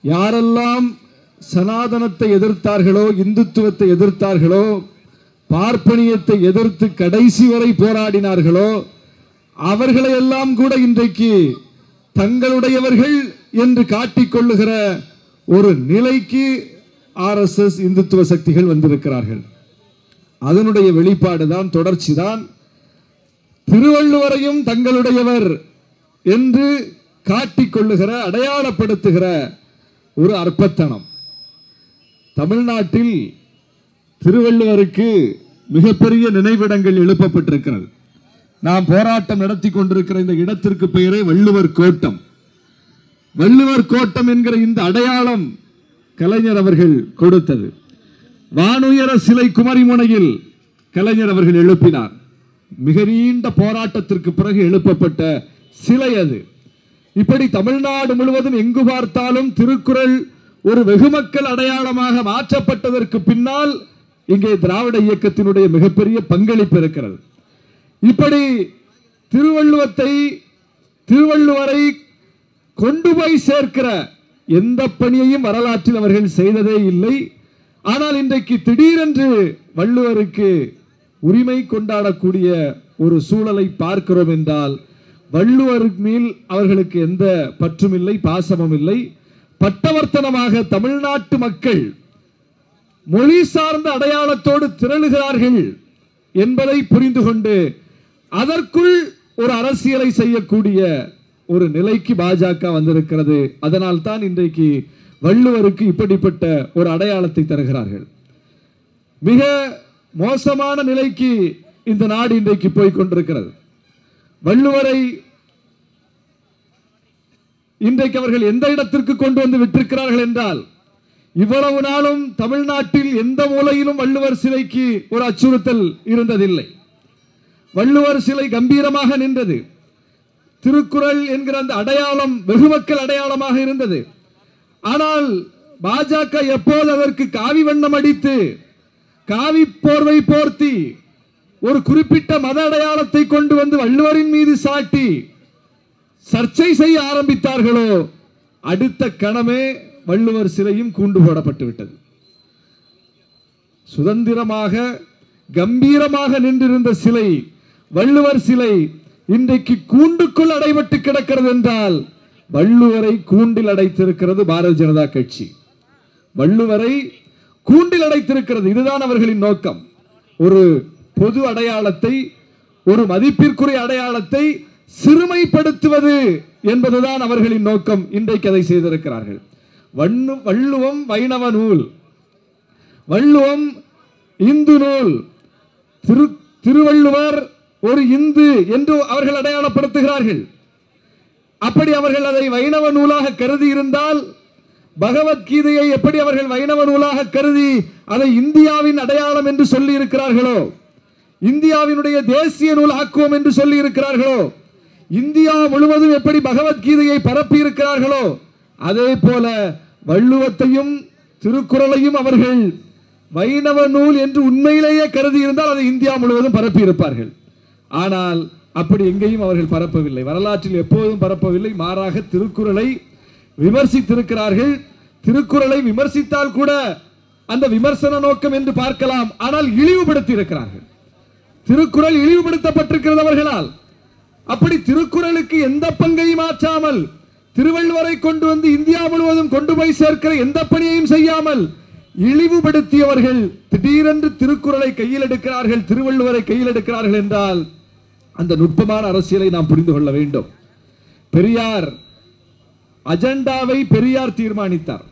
யாரெல்லாம் சனாதனத்தை எதிர்த்தார்களோ இந்துத்துவத்தை எதிர்த்தார்களோ பார்ப்பனியத்தை எதிர்த்து கடைசி வரை போராடினார்களோ அவர்களை எல்லாம் கூட இன்றைக்கு தங்களுடையவர்கள் என்று காட்டிக்கொள்ளுகிற ஒரு நிலைக்கு ஆர்எஸ்எஸ் இந்துத்துவ சக்திகள் வந்திருக்கிறார்கள் அதனுடைய வெளிப்பாடு தான் தொடர்ச்சி தான் திருவள்ளுவரையும் தங்களுடையவர் என்று காட்டிக்கொள்ளுகிற அடையாளப்படுத்துகிற ஒரு அற்பத்தனம் தமிழ்நாட்டில் திருவள்ளுவருக்கு மிகப்பெரிய நினைவிடங்கள் எழுப்பப்பட்டிருக்கிறது நாம் போராட்டம் நடத்தி கொண்டிருக்கிற இந்த இடத்திற்கு பெயரே வள்ளுவர் கோட்டம் வள்ளுவர் கோட்டம் என்கிற இந்த அடையாளம் கலைஞர் அவர்கள் கொடுத்தது வானுயர சிலை குமரிமுனையில் கலைஞர் அவர்கள் எழுப்பினார் மிக நீண்ட போராட்டத்திற்கு பிறகு எழுப்பப்பட்ட சிலை அது இப்படி தமிழ்நாடு முழுவதும் எங்கு பார்த்தாலும் திருக்குறள் ஒரு வெகுமக்கள் அடையாளமாக மாற்றப்பட்டதற்கு பின்னால் இங்கே திராவிட இயக்கத்தினுடைய மிகப்பெரிய பங்களிப்பு இருக்கிறது இப்படி திருவள்ளுவத்தை திருவள்ளுவரை கொண்டு போய் சேர்க்கிற எந்த பணியையும் வரலாற்றில் அவர்கள் செய்ததே இல்லை ஆனால் இன்றைக்கு திடீரென்று வள்ளுவருக்கு உரிமை கொண்டாடக்கூடிய ஒரு சூழலை பார்க்கிறோம் என்றால் வள்ளுவர் மேல் அவர்களுக்கு எந்த பற்றும் இல்லை பாசமும் இல்லை பட்டவர்த்தனமாக தமிழ்நாட்டு மக்கள் மொழி சார்ந்த அடையாளத்தோடு திரளுகிறார்கள் என்பதை புரிந்து கொண்டு அதற்குள் ஒரு அரசியலை செய்யக்கூடிய ஒரு நிலைக்கு பாஜக வந்திருக்கிறது அதனால் தான் இன்றைக்கு வள்ளுவருக்கு இப்படிப்பட்ட ஒரு அடையாளத்தை தருகிறார்கள் மிக மோசமான நிலைக்கு இந்த நாடு இன்றைக்கு போய் கொண்டிருக்கிறது வள்ளுவரை இன்றைக்கு அவர்கள் எந்த இடத்திற்கு கொண்டு வந்து விட்டிருக்கிறார்கள் என்றால் இவ்வளவு நாளும் தமிழ்நாட்டில் எந்த மூலையிலும் வள்ளுவர் சிலைக்கு ஒரு அச்சுறுத்தல் இருந்ததில்லை வள்ளுவர் சிலை கம்பீரமாக நின்றது திருக்குறள் என்கிற அந்த அடையாளம் வெகுமக்கள் அடையாளமாக இருந்தது ஆனால் பாஜக எப்போது அதற்கு காவி வண்ணம் அடித்து காவி போர்வை போர்த்தி ஒரு குறிப்பிட்ட மத அடையாளத்தை கொண்டு வந்து வள்ளுவரின் மீது சாட்டி சர்ச்சை செய்ய ஆரம்பித்தார்களோ அடுத்த கணமே வள்ளுவர் சிலையும் கூண்டு போடப்பட்டு விட்டது சுதந்திரமாக கம்பீரமாக நின்றிருந்த சிலை வள்ளுவர் சிலை இன்றைக்கு கூண்டுக்குள் அடைபட்டு கிடக்கிறது என்றால் வள்ளுவரை கூண்டில் அடைத்திருக்கிறது பாரதிய ஜனதா கட்சி வள்ளுவரை கூண்டில் அடைத்திருக்கிறது இதுதான் அவர்களின் நோக்கம் ஒரு பொது அடையாளத்தை ஒரு மதிப்பிற்குரிய அடையாளத்தை சிறுமைப்படுத்துவது என்பதுதான் அவர்களின் நோக்கம் இன்றைக்கு அதை செய்திருக்கிறார்கள் வண்ணு வள்ளுவம் வைணவ நூல் வள்ளுவம் இந்து நூல் திரு திருவள்ளுவர் ஒரு இந்து என்று அவர்கள் அடையாளப்படுத்துகிறார்கள் அப்படி அவர்கள் அதை வைணவ நூலாக கருதி இருந்தால் பகவத்கீதையை எப்படி அவர்கள் வைணவ நூலாக கருதி அதை இந்தியாவின் அடையாளம் என்று சொல்லி இருக்கிறார்களோ இந்தியாவினுடைய தேசிய நூல் ஆக்குவோம் என்று சொல்லி இருக்கிறார்களோ இந்தியா முழுவதும் எப்படி பகவத்கீதையை பரப்பி இருக்கிறார்களோ அதே போல வள்ளுவத்தையும் திருக்குறளையும் அவர்கள் வைணவ நூல் என்று உண்மையிலேயே கருதி இருந்தால் அதை இந்தியா முழுவதும் பரப்பி இருப்பார்கள் ஆனால் அப்படி எங்கேயும் அவர்கள் பரப்பவில்லை வரலாற்றில் எப்போதும் பரப்பவில்லை மாறாக திருக்குறளை விமர்சித்திருக்கிறார்கள் திருக்குறளை விமர்சித்தால் கூட அந்த விமர்சன நோக்கம் என்று பார்க்கலாம் ஆனால் இழிவுபடுத்தி இருக்கிறார்கள் திருக்குறள் இழிவுபடுத்தப்பட்டிருக்கிறது அவர்களால் அப்படி திருக்குறளுக்கு எந்த பங்கையும் ஆற்றாமல் திருவள்ளுவரை கொண்டு வந்து இந்தியா முழுவதும் கொண்டு போய் சேர்க்கிற எந்த பணியையும் செய்யாமல் இழிவுபடுத்தியவர்கள் திடீரென்று திருக்குறளை கையில் எடுக்கிறார்கள் திருவள்ளுவரை கையில் எடுக்கிறார்கள் என்றால் அந்த நுட்பமான அரசியலை நாம் புரிந்து கொள்ள வேண்டும் பெரியார் அஜெண்டாவை பெரியார் தீர்மானித்தார்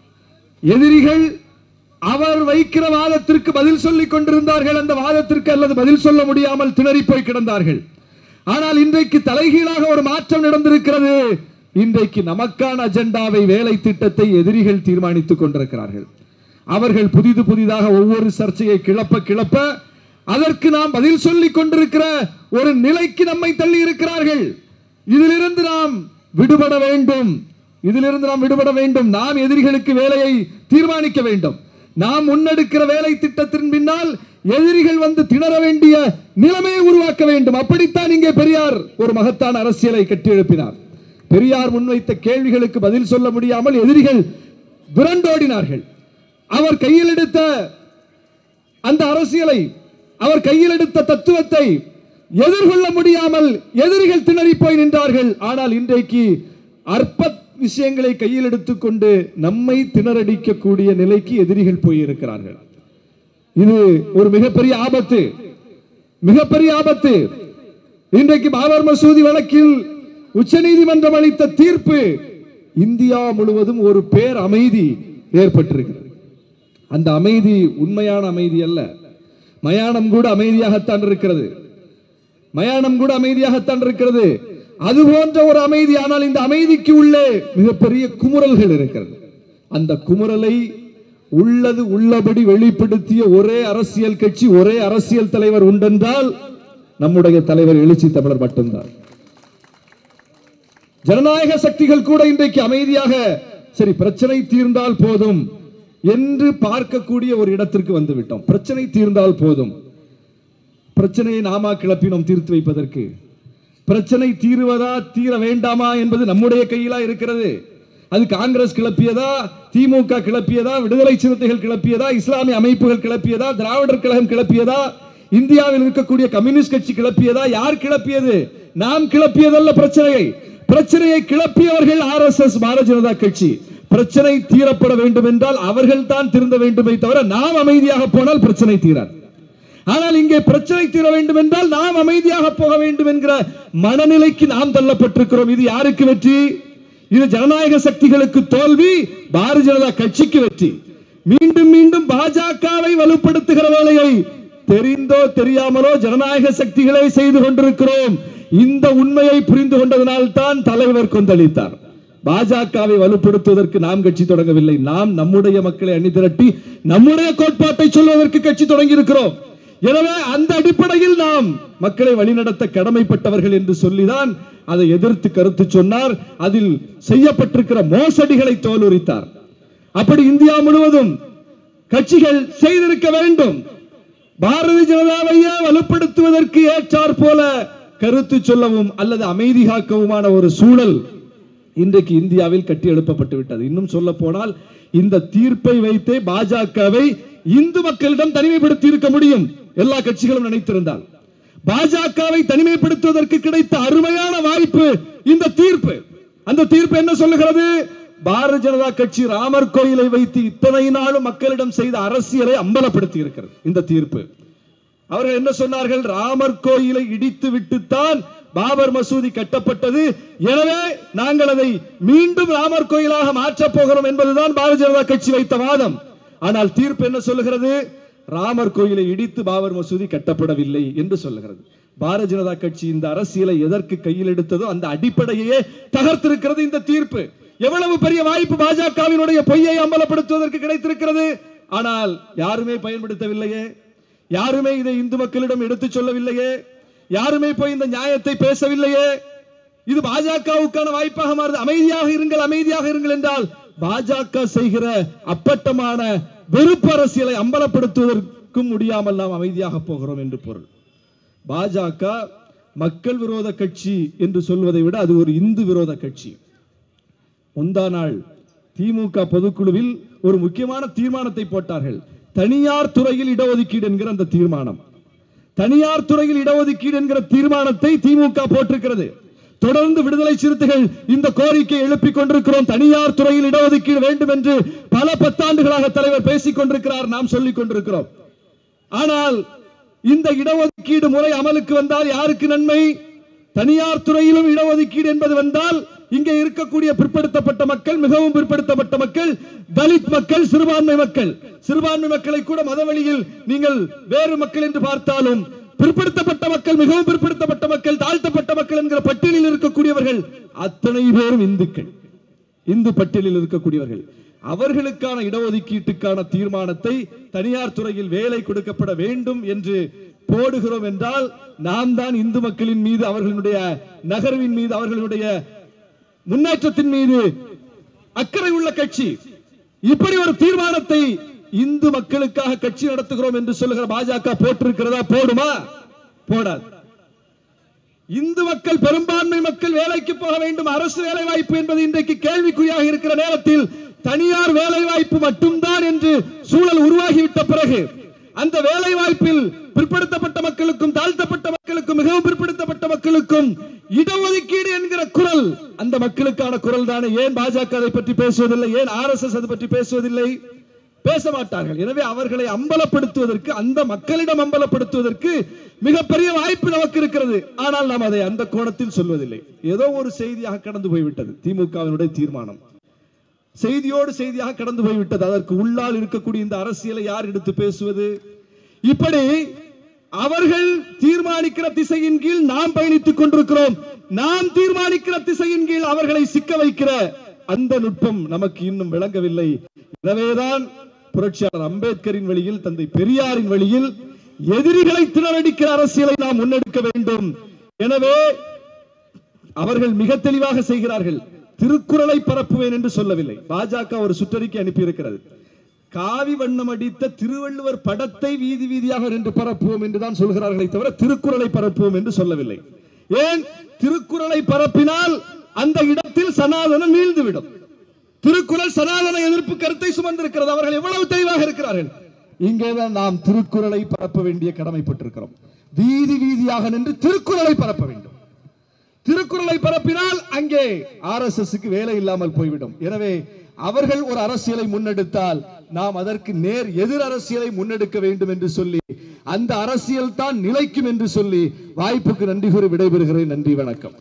எதிரிகள் அவர் வைக்கிற வாதத்திற்கு பதில் சொல்லிக் கொண்டிருந்தார்கள் அந்த வாதத்திற்கு அல்லது பதில் சொல்ல முடியாமல் திணறி போய் கிடந்தார்கள் ஆனால் இன்றைக்கு தலைகீழாக ஒரு மாற்றம் நடந்திருக்கிறது இன்றைக்கு நமக்கான அஜெண்டாவை வேலை திட்டத்தை எதிரிகள் தீர்மானித்துக் கொண்டிருக்கிறார்கள் அவர்கள் புதிது புதிதாக ஒவ்வொரு சர்ச்சையை கிளப்ப கிளப்ப அதற்கு நாம் பதில் சொல்லிக் கொண்டிருக்கிற ஒரு நிலைக்கு நம்மை தள்ளி இருக்கிறார்கள் இதிலிருந்து நாம் விடுபட வேண்டும் இதிலிருந்து நாம் விடுபட வேண்டும் நாம் எதிரிகளுக்கு வேலையை தீர்மானிக்க வேண்டும் நாம் முன்னெடுக்கிற வேலை திட்டத்தின் பின்னால் எதிரிகள் வந்து திணற வேண்டிய நிலைமையை உருவாக்க வேண்டும் அப்படித்தான் இங்கே பெரியார் ஒரு மகத்தான அரசியலை கட்டியெழுப்பினார் பெரியார் முன்வைத்த கேள்விகளுக்கு பதில் சொல்ல முடியாமல் எதிரிகள் விரண்டோடினார்கள் அவர் கையில் எடுத்த அந்த அரசியலை அவர் கையில் எடுத்த தத்துவத்தை எதிர்கொள்ள முடியாமல் எதிரிகள் திணறி போய் நின்றார்கள் ஆனால் இன்றைக்கு அற்ப விஷயங்களை கையில் எடுத்துக்கொண்டு நம்மை திணறடிக்கக்கூடிய நிலைக்கு எதிரிகள் போயிருக்கிறார்கள் இது ஒரு மிகப்பெரிய ஆபத்து மிகப்பெரிய ஆபத்து இன்றைக்கு பாபர் மசூதி வழக்கில் உச்சநீதிமன்றம் அளித்த தீர்ப்பு இந்தியா முழுவதும் ஒரு பேர் அமைதி ஏற்பட்டிருக்கிறது அந்த அமைதி உண்மையான அமைதி அல்ல மயானம் கூட அமைதியாகத்தான் இருக்கிறது மயானம் கூட அமைதியாகத்தான் இருக்கிறது அது போன்ற ஒரு அமைதி ஆனால் இந்த அமைதிக்கு உள்ளே மிகப்பெரிய குமுறல்கள் இருக்கிறது அந்த குமுறலை உள்ளது உள்ளபடி வெளிப்படுத்திய ஒரே அரசியல் கட்சி ஒரே அரசியல் தலைவர் உண்டென்றால் நம்முடைய தலைவர் எழுச்சி தமிழர் மட்டும்தான் ஜனநாயக சக்திகள் கூட இன்றைக்கு அமைதியாக சரி பிரச்சனை தீர்ந்தால் போதும் என்று பார்க்கக்கூடிய ஒரு இடத்திற்கு வந்து விட்டோம் பிரச்சனை தீர்ந்தால் போதும் பிரச்சனையை நாமா கிளப்பினோம் தீர்த்து வைப்பதற்கு பிரச்சனை தீருவதா தீர வேண்டாமா என்பது நம்முடைய கையிலா இருக்கிறது அது காங்கிரஸ் கிளப்பியதா திமுக கிளப்பியதா விடுதலை சிறுத்தைகள் கிளப்பியதா இஸ்லாமிய அமைப்புகள் கிளப்பியதா திராவிடர் கழகம் கிளப்பியதா இந்தியாவில் இருக்கக்கூடிய கம்யூனிஸ்ட் கட்சி கிளப்பியதா யார் கிளப்பியது நாம் கிளப்பியதல்ல பிரச்சனையை பிரச்சனையை கிளப்பியவர்கள் R S S Bharatiya Janata கட்சி பிரச்சனை தீரப்பட வேண்டும் என்றால் அவர்கள் தான் திருந்த வேண்டுமே தவிர நாம் அமைதியாக போனால் பிரச்சனை தீராது ஆனால் இங்கே பிரச்சனை தீர வேண்டும் என்றால் நாம் அமைதியாக போக வேண்டும் என்கிற மனநிலைக்கு நாம் தள்ளப்பட்டிருக்கிறோம் இது யாருக்கு வெற்றி இது ஜனநாயக சக்திகளுக்கு தோல்வி பாரதிய ஜனதா கட்சிக்கு வெற்றி மீண்டும் மீண்டும் பாஜகவை வலுப்படுத்துகிற வேலையை தெரிந்தோ தெரியாமலோ ஜனநாயக சக்திகளை செய்து கொண்டிருக்கிறோம் இந்த உண்மையை புரிந்து கொண்டதனால் தான் தலைவர் கொந்தளித்தார் பாஜகவை வலுப்படுத்துவதற்கு நாம் கட்சி தொடங்கவில்லை நாம் நம்முடைய மக்களை அணி திரட்டி நம்முடைய கோட்பாட்டை சொல்வதற்கு கட்சி தொடங்கி இருக்கிறோம் எனவே அந்த அடிப்படையில் நாம் மக்களை வழிநடத்த கடமைப்பட்டவர்கள் என்று சொல்லிதான் அதை எதிர்த்து கருத்து சொன்னார் அதில் செய்யப்பட்டிருக்கிற மோசடிகளை தோலுரித்தார் அப்படி இந்தியா முழுவதும் கட்சிகள் செய்திருக்க வேண்டும் பாரதிய ஜனதாவையே வலுப்படுத்துவதற்கு ஏற்றார் போல கருத்து சொல்லவும் அல்லது அமைதி காக்கவுமான ஒரு சூழல் இன்றைக்கு இந்தியாவில் கட்டி எழுப்பப்பட்டு விட்டது இன்னும் சொல்ல போனால் இந்த தீர்ப்பை வைத்தே பாஜகவை இந்து மக்களிடம் தனிமைப்படுத்தி இருக்க முடியும் எல்லா கட்சிகளும் நினைத்திருந்தால் பாஜகவை தனிமைப்படுத்துவதற்கு கிடைத்த அருமையான வாய்ப்பு இந்த தீர்ப்பு அந்த தீர்ப்பு என்ன சொல்லுகிறது பாரதிய ஜனதா கட்சி ராமர் கோயிலை வைத்து இத்தனை நாளும் மக்களிடம் செய்த அரசியலை அம்பலப்படுத்தி இருக்கிறது இந்த தீர்ப்பு அவர்கள் என்ன சொன்னார்கள் ராமர் கோயிலை இடித்து விட்டுத்தான் பாபர் மசூதி கட்டப்பட்டது எனவே நாங்கள் அதை மீண்டும் ராமர் கோயிலாக மாற்றப் போகிறோம் என்பதுதான் பாரதிய ஜனதா கட்சி வைத்த வாதம் ஆனால் தீர்ப்பு என்ன சொல்லுகிறது ராமர் கோயிலை இடித்து பாபர் மசூதி கட்டப்படவில்லை என்று சொல்லுகிறது பாரதிய ஜனதா கட்சி இந்த அரசியலை எதற்கு கையில் எடுத்ததோ அந்த அடிப்படையே தகர்த்திருக்கிறது இந்த தீர்ப்பு எவ்வளவு பெரிய வாய்ப்பு பாஜகவினுடைய பொய்யை அம்பலப்படுத்துவதற்கு கிடைத்திருக்கிறது ஆனால் யாருமே பயன்படுத்தவில்லையே யாருமே இதை இந்து மக்களிடம் எடுத்துச் சொல்லவில்லையே யாருமே போய் இந்த நியாயத்தை பேசவில்லையே இது பாஜகவுக்கான வாய்ப்பாக மாறுது அமைதியாக இருங்கள் அமைதியாக இருங்கள் என்றால் பாஜக செய்கிற அப்பட்டமான வெறுப்பு அரசியலை அம்பலப்படுத்துவதற்கும் முடியாமல் நாம் அமைதியாக போகிறோம் என்று பொருள் பாஜக மக்கள் விரோத கட்சி என்று சொல்வதை விட அது ஒரு இந்து விரோத கட்சி முந்தா நாள் திமுக பொதுக்குழுவில் ஒரு முக்கியமான தீர்மானத்தை போட்டார்கள் தனியார் துறையில் இடஒதுக்கீடு என்கிற அந்த தீர்மானம் தனியார் துறையில் இடஒதுக்கீடு என்கிற தீர்மானத்தை திமுக போட்டிருக்கிறது தொடர்ந்து விடுதலை சிறுத்தைகள் இந்த கோரிக்கை எழுப்பிக் கொண்டிருக்கிறோம் தனியார் துறையில் இடஒதுக்கீடு வேண்டும் என்று பல பத்தாண்டுகளாக தலைவர் பேசிக் கொண்டிருக்கிறார் நாம் சொல்லிக் கொண்டிருக்கிறோம் ஆனால் இந்த இடஒதுக்கீடு முறை அமலுக்கு வந்தால் யாருக்கு நன்மை தனியார் துறையிலும் இடஒதுக்கீடு என்பது வந்தால் இங்கே இருக்கக்கூடிய பிற்படுத்தப்பட்ட மக்கள் மிகவும் பிற்படுத்தப்பட்ட மக்கள் தலித் மக்கள் சிறுபான்மை மக்கள் சிறுபான்மை மக்களை கூட மதவழியில் நீங்கள் வேறு மக்கள் என்று பார்த்தாலும் பிற்படுத்தப்பட்ட மக்கள் மிகவும் பிற்படுத்தப்பட்ட மக்கள் தாழ்த்தப்பட்ட மக்கள் என்கிற பட்டியலில் இருக்கக்கூடியவர்கள் அத்தனை பேரும் இந்துக்கள் இந்து பட்டியலில் இருக்கக்கூடியவர்கள் அவர்களுக்கான இடஒதுக்கீட்டுக்கான தீர்மானத்தை தனியார் துறையில் வேலை கொடுக்கப்பட வேண்டும் என்று போடுகிறோம் என்றால் நாம் தான் இந்து மக்களின் மீது அவர்களுடைய நகர்வின் மீது அவர்களுடைய முன்னேற்றத்தின் மீது அக்கறை உள்ள கட்சி இப்படி ஒரு தீர்மானத்தை இந்து மக்களுக்காக கட்சி நடத்துகிறோம் என்று சொல்லுகிற பாஜக போட்டிருக்கிறதா போடுமா போடாது இந்து மக்கள் பெரும்பான்மை மக்கள் வேலைக்கு போக வேண்டும் அரசு வேலை வாய்ப்பு என்பது இன்றைக்கு கேள்விக்குறியாக இருக்கிற நேரத்தில் தனியார் வேலை வாய்ப்பு மட்டும்தான் என்று சூழல் உருவாகிவிட்ட பிறகு அந்த வேலை வாய்ப்பில் பிற்படுத்தப்பட்ட மக்களுக்கும் தாழ்த்தப்பட்ட மக்களுக்கும் மிகவும் பிற்படுத்தப்பட்ட மக்களுக்கும் இடஒதுக்கீடு என்கிற குரல் அந்த மக்களுக்கான குரல் தானே ஏன் பாஜக அதை பற்றி பேசுவதில்லை ஏன் ஆர்எஸ்எஸ் அதை பற்றி பேசுவதில்லை பேச மாட்டார்கள் எனவே அவர்களை அம்பலப்படுத்துவதற்கு அந்த மக்களிடம் அம்பலப்படுத்துவதற்கு மிகப்பெரிய வாய்ப்பு நமக்கு இருக்கிறது ஆனால் நாம் அதை அந்த கோணத்தில் சொல்வதில்லை ஏதோ ஒரு செய்தியாக கடந்து போய்விட்டது திமுகவினுடைய தீர்மானம் செய்தியோடு செய்தியாக கடந்து போய்விட்டது அதற்கு உள்ளால் இருக்கக்கூடிய இந்த அரசியலை யார் எடுத்து பேசுவது இப்படி அவர்கள் தீர்மானிக்கிற திசையின் கீழ் நாம் பயணித்துக் கொண்டிருக்கிறோம் நாம் தீர்மானிக்கிற திசையின் கீழ் அவர்களை சிக்க வைக்கிற அந்த நுட்பம் நமக்கு இன்னும் விளங்கவில்லை எனவேதான் புரட்சியாளர் அம்பேத்கரின் வழியில் தந்தை பெரியாரின் வழியில் எதிரிகளை திணறடிக்கிற அரசியலை நாம் முன்னெடுக்க வேண்டும் எனவே அவர்கள் மிக தெளிவாக செய்கிறார்கள் திருக்குறளை பரப்புவேன் என்று சொல்லவில்லை பாஜக ஒரு சுற்றறிக்கை அனுப்பியிருக்கிறது காவி வண்ணம் அடித்த திருவள்ளுவர் படத்தை வீதி வீதியாக நின்று பரப்புவோம் என்றுதான் சொல்கிறார்களே தவிர திருக்குறளை பரப்புவோம் என்று சொல்லவில்லை ஏன் திருக்குறளை பரப்பினால் அந்த இடத்தில் சனாதனம் வீழ்ந்துவிடும் திருக்குறள் சனாதன எதிர்ப்பு கருத்தை சுமந்திருக்கிறது அவர்கள் எவ்வளவு தெளிவாக இருக்கிறார்கள் இங்கேதான் நாம் திருக்குறளை பரப்ப வேண்டிய கடமைப்பட்டிருக்கிறோம் வீதி வீதியாக நின்று திருக்குறளை பரப்ப வேண்டும் திருக்குறளை பரப்பினால் அங்கே ஆர்எஸ்எஸ் வேலை இல்லாமல் போய்விடும் எனவே அவர்கள் ஒரு அரசியலை முன்னெடுத்தால் நாம் அதற்கு நேர் எதிர் அரசியலை முன்னெடுக்க வேண்டும் என்று சொல்லி அந்த அரசியல் தான் நிலைக்கும் என்று சொல்லி வாய்ப்புக்கு நன்றி கூறி விடைபெறுகிறேன் நன்றி வணக்கம்